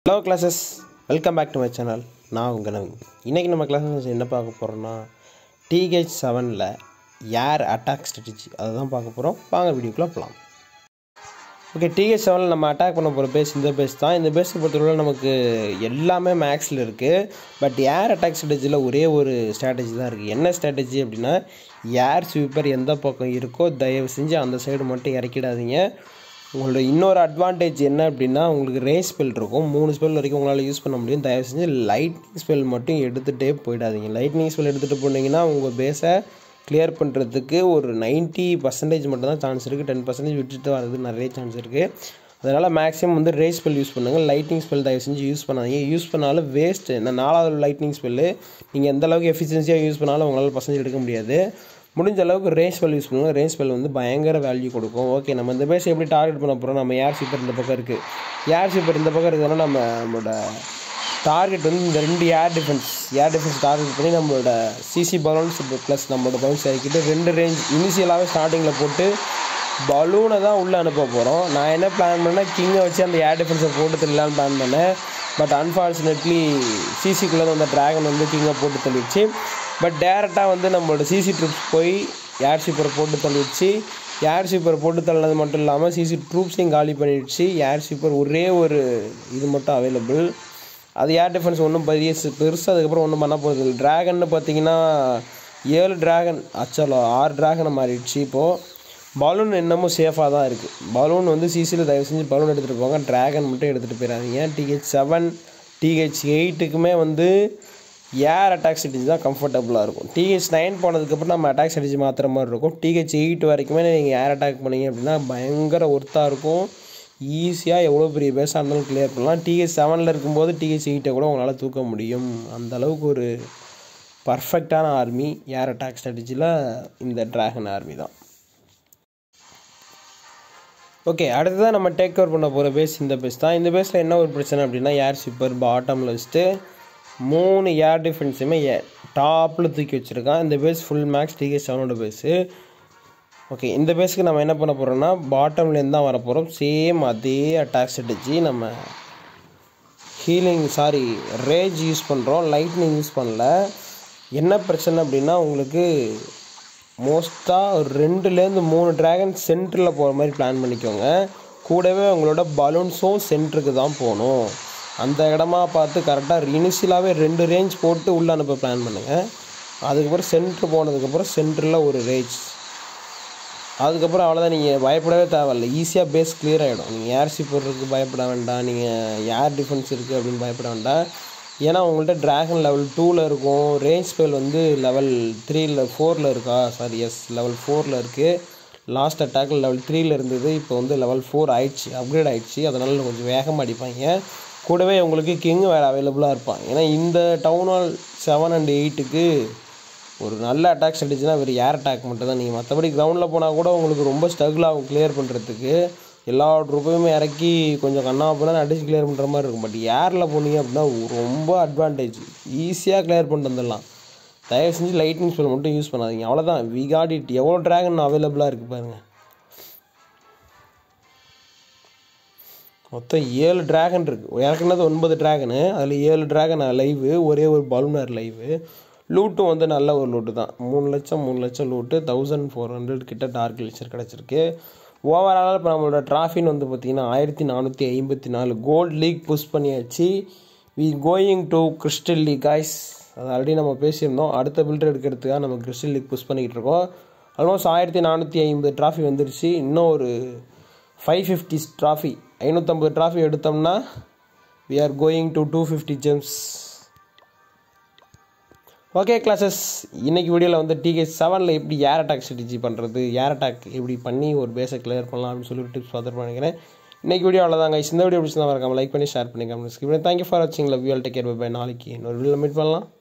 hello clashers welcome back to my channel நான் உங்கள் நவீன் இன்றைக்கி நம்ம கிளாஸஸ் என்ன பார்க்க போகிறோம்னா டிஹெச் செவனில் ஏர் அட்டாக் ஸ்ட்ராட்டஜி அதை தான் பார்க்க போகிறோம் வாங்க வீடியோக்குள்ளே போகலாம் ஓகே டிஹெச் செவனில் நம்ம அட்டாக் பண்ண போகிற பேஸ் இந்த பேஸ் தான் இந்த பேஸை பொறுத்தவரை நமக்கு எல்லாமே மேக்ஸில் இருக்குது பட் ஏர் அட்டாக் ஸ்ட்ராட்டஜியில் ஒரே ஒரு ஸ்ட்ராட்டஜி தான் இருக்குது என்ன ஸ்ட்ராட்டஜி அப்படின்னா ஏர் ஸ்வீப்பர் எந்த பக்கம் இருக்கோ தயவு செஞ்சு அந்த சைடு மட்டும் இறக்கிடாதீங்க உங்களோட இன்னொரு அட்வான்டேஜ் என்ன அப்படின்னா உங்களுக்கு ரேஸ் ஸ்பெல் இருக்கும் மூணு ஸ்பெல் வரைக்கும் உங்களால் யூஸ் பண்ண முடியும் தயவு செஞ்சு லைட்னிங் ஸ்பெல் மட்டும் எடுத்துகிட்டே போயிடாதீங்க லைட்னிங் ஸ்பெல் எடுத்துகிட்டு போனீங்கன்னா உங்கள் பேஸை கிளியர் பண்ணுறதுக்கு ஒரு நைன்ட்டி பர்சன்டேஜ் மட்டும் தான் சான்ஸ் இருக்குது டென் பர்சன்டேஜ் விட்டுட்டு வரது நிறைய சான்ஸ் இருக்குது அதனால் மேக்ஸிமம் வந்து ரேஸ் ஸ்பெல் யூஸ் பண்ணுங்கள் லைட்னிங் ஸ்பெல் தயவு செஞ்சு யூஸ் பண்ணாதீங்க யூஸ் பண்ணாலும் வேஸ்ட்டு இந்த நாலாவது லைட்னிங் ஸ்பெல்லு நீங்கள் எந்த அளவுக்கு எஃபிஷியன்சியாக யூஸ் பண்ணாலும் உங்களால் பர்சன்டேஜ் எடுக்க முடியாது முடிஞ்ச அளவுக்கு ரேஸ் ஸ்பெல் யூஸ் பண்ணுங்கள் ரேஸ் ஸ்பெல் வந்து பயங்கர வேல்யூ கொடுக்கும் ஓகே நம்ம இந்த பேஸ் எப்படி டார்கெட் பண்ண போகிறோம் நம்ம ஏர் சீப்பர் இந்த பக்கம் இருக்குது ஏர் சீப்பர் இந்த பக்கம் இருக்குதுன்னா நம்ம நம்மளோட டார்கெட் வந்து இந்த ரெண்டு air defence air defence target பண்ணி நம்மளோட சிசி பலூன்ஸ் ப்ளஸ் நம்மளோட பலூன்ஸ் இறக்கிட்டு ரெண்டு ரேஞ்ச் இனிஷியலாகவே ஸ்டார்டிங்கில் போட்டு பலூனை தான் உள்ளே அனுப்ப போகிறோம் நான் என்ன பிளான் பண்ணேன் கிங்கை வச்சு அந்த ஏர் டிஃபென்ஸை போட்டு தள்ளலான்னு பிளான் பண்ணேன் பட் அன்ஃபார்ச்சுனேட்லி சிசிக்குள்ளே அந்த ட்ராகன் வந்து கிங்கை போட்டு தள்ளிடுச்சு பட் டேரெக்டாக வந்து நம்மளோட சிசி ட்ரூப்ஸ் போய் ஏர் சீப்பரை போட்டு தள்ளிடுச்சு ஏர் சீப்பர் போட்டு தள்ளினது மட்டும் இல்லாமல் சிசி ட்ரூப்ஸையும் காலி பண்ணிடுச்சு ஏர் சீப்பர் ஒரே ஒரு இது மட்டும் அவைலபிள் அது ஏர் டிஃபென்ஸ் ஒன்றும் பெரிய பெருசு அதுக்கப்புறம் ஒன்றும் பண்ண போகிறது இல்லை ட்ராகன்னு பார்த்தீங்கன்னா ஏழு ட்ராகன் ஆக்சுவலோ ஆறு ட்ராகனை மாறிடுச்சு இப்போது பலூன் இன்னமும் சேஃபாக தான் இருக்குது பலூன் வந்து சிசியில் தயவு செஞ்சு பலூன் எடுத்துகிட்டு போங்க ட்ராகன் மட்டும் எடுத்துகிட்டு போயிடாதீங்க டிஹெச் செவன் டிஹெச் எயிட்டுக்குமே வந்து ஏர் அட்டாக் ஸ்ட்ராட்டஜி தான் கம்ஃபர்டபுளாக இருக்கும் டிஹெச் நைன் போனதுக்கப்புறம் நம்ம அட்டாக் ஸ்ட்ராட்டஜி மாற்றுற மாதிரி இருக்கும் டிஹெச் எயிட் வரைக்குமே நீங்கள் ஏர் அட்டாக் பண்ணீங்க அப்படின்னா பயங்கர ஒர்த்தாக இருக்கும் ஈஸியாக எவ்வளோ பெரிய பேஸாக இருந்தாலும் கிளியர் பண்ணலாம் டிஹெச் செவனில் இருக்கும்போது டிஹெச் எயிட்டை கூட உங்களால் தூக்க முடியும் அந்த அளவுக்கு ஒரு பர்ஃபெக்டான ஆர்மி ஏர் அட்டாக் ஸ்ட்ராட்டஜியில் இந்த ட்ராகன் ஆர்மி தான் ஓகே அடுத்ததான் நம்ம டேக் ஓவர் பண்ண போகிற பேஸ் இந்த பேஸ் தான் இந்த பேஸில் என்ன ஒரு பிரச்சனை அப்படின்னா ஏர் சூப்பர் பாட்டமில் வச்சுட்டு மூணு ஏர் டிஃபென்ஸுமே ஏ டாப்பில் தூக்கி வச்சுருக்கான் இந்த பேஸ் ஃபுல் மேக்ஸ் டிகே செவனோட பேஸு ஓகே இந்த பேஸுக்கு நம்ம என்ன பண்ண போகிறோம்னா பாட்டம்லேருந்து தான் வர போகிறோம் சேம் அதே அட்டாக் ஸ்ட்ராட்டஜி நம்ம ஹீலிங் சாரி ரேஜ் யூஸ் பண்ணுறோம் லைட்னிங் யூஸ் பண்ணல என்ன பிரச்சனை அப்படின்னா உங்களுக்கு மோஸ்ட்டாக ஒரு ரெண்டுலேருந்து மூணு ட்ராகன் சென்டரில் போகிற மாதிரி பிளான் பண்ணிக்கோங்க கூடவே உங்களோட பலூன்ஸும் சென்டருக்கு தான் போகணும் அந்த இடமா பார்த்து கரெக்டாக இனிஷியலாகவே ரெண்டு ரேஞ்ச் போட்டு உள்ளே அனுப்ப பிளான் பண்ணுங்கள் அதுக்கப்புறம் சென்ட்ரு போனதுக்கப்புறம் சென்டரில் ஒரு ரேஞ்ச் அதுக்கப்புறம் அவ்வளோதான் நீங்கள் பயப்படவே தேவையில்ல ஈஸியாக பேஸ் கிளியர் ஆகிடும் நீங்கள் ஏர் சீப்பருக்கு பயப்பட வேண்டாம் நீங்கள் ஏர் டிஃபென்ஸ் இருக்குது அப்படின்னு பயப்பட வேண்டாம் ஏன்னா உங்கள்கிட்ட ட்ராகன் லெவல் டூவில் இருக்கும் ரேஞ்ச் ஸ்பெல் வந்து லெவல் த்ரீயில் ஃபோரில் இருக்கா சாரி எஸ் லெவல் ஃபோரில் இருக்குது லாஸ்ட் அட்டாக்கில் லெவல் த்ரீயில் இருந்தது இப்போ வந்து லெவல் ஃபோர் ஆயிடுச்சு அப்கிரேட் ஆயிடுச்சு அதனால் கொஞ்சம் வேகமாக அடிப்பாங்க கூடவே உங்களுக்கு கிங் வேறு அவைலபிளாக இருப்பான் ஏன்னா இந்த டவுன் ஹால் செவன் அண்ட் எயிட்டுக்கு ஒரு நல்ல அட்டாக் ஸ்ட்ராட்டஜினா வெறும் ஏர் அட்டாக் மட்டும் தான் நீங்கள் மற்றபடி கிரவுண்டில் போனால் கூட உங்களுக்கு ரொம்ப ஸ்ட்ரகிள் ஆகும் கிளியர் பண்ணுறதுக்கு எல்லா ட்ரூப்பையுமே இறக்கி கொஞ்சம் கண்ணா பண்ணால் அடிச்சு கிளியர் பண்ணுற மாதிரி இருக்கும் பட் ஏரில் போனீங்க அப்படின்னா ரொம்ப அட்வான்டேஜ் ஈஸியாக கிளியர் பண்ணிட்டு வந்துடலாம் தயவு செஞ்சு லைட்னிங் ஸ்பெல் மட்டும் யூஸ் பண்ணாதீங்க அவ்வளோதான் வி காட் இட் எவ்வளோ ட்ராகன் அவைலபிளாக இருக்குது பாருங்கள் மொத்தம் ஏழு ட்ராகன் இருக்குது இறக்குனது ஒன்பது ட்ராகனு அதில் ஏழு ட்ராகன் லைவு ஒரே ஒரு பலூனர் லைவு லூட்டும் வந்து நல்ல ஒரு லூட்டு தான் மூணு லட்சம் மூணு லட்சம் லூட்டு தௌசண்ட் ஃபோர் ஹண்ட்ரட் கிட்ட டார்க் லெக்சர் கிடச்சிருக்கு ஓவராலாக இப்போ நம்மளோட ட்ராஃபின்னு வந்து பார்த்திங்கன்னா ஆயிரத்தி நானூற்றி ஐம்பத்தி நாலு கோல்ட் லீக் புஷ் பண்ணியாச்சு we going to crystal league guys அது ஆல்ரெடி நம்ம பேசியிருந்தோம் அடுத்த பில்டர் எடுக்கிறதுக்காக நம்ம கிறிஸ்டல் லீக் புஷ் பண்ணிக்கிட்டு இருக்கோம் ஆல்மோஸ்ட் ஆயிரத்தி நானூற்றி ஐம்பது ட்ராஃபி வந்துருச்சு இன்னும் ஒரு ஃபைவ் ஃபிஃப்டி ட்ராஃபி ஐநூற்றம்பது ட்ராஃபி எடுத்தோம்னா we are going to two fifty gems okay clashers இன்றைக்கி வீடியோவில் வந்து டிகே செவனில் எப்படி ஏர் அட்டாக் ஸ்ட்ராட்டஜி பண்ணுறது ஏர் அட்டாக் எப்படி பண்ணி ஒரு பேஸை கிளியர் பண்ணலாம் அப்படின்னு சொல்லி டிப்ஸ் பார்த்துட்டு நினைக்கிறேன் இன்றைக்கி வீடியோ அவ்வளோதாங்க இந்த வீடியோ பிடிச்சிருந்தா மறக்காம லைக் பண்ணி ஷேர் பண்ணி கமெண்ட் தேங்க்யூ ஃபார் வாட்சிங் love you all take care bye நாளைக்கு இன்னொரு வீடியோவில் மீட் பண்ணலாம்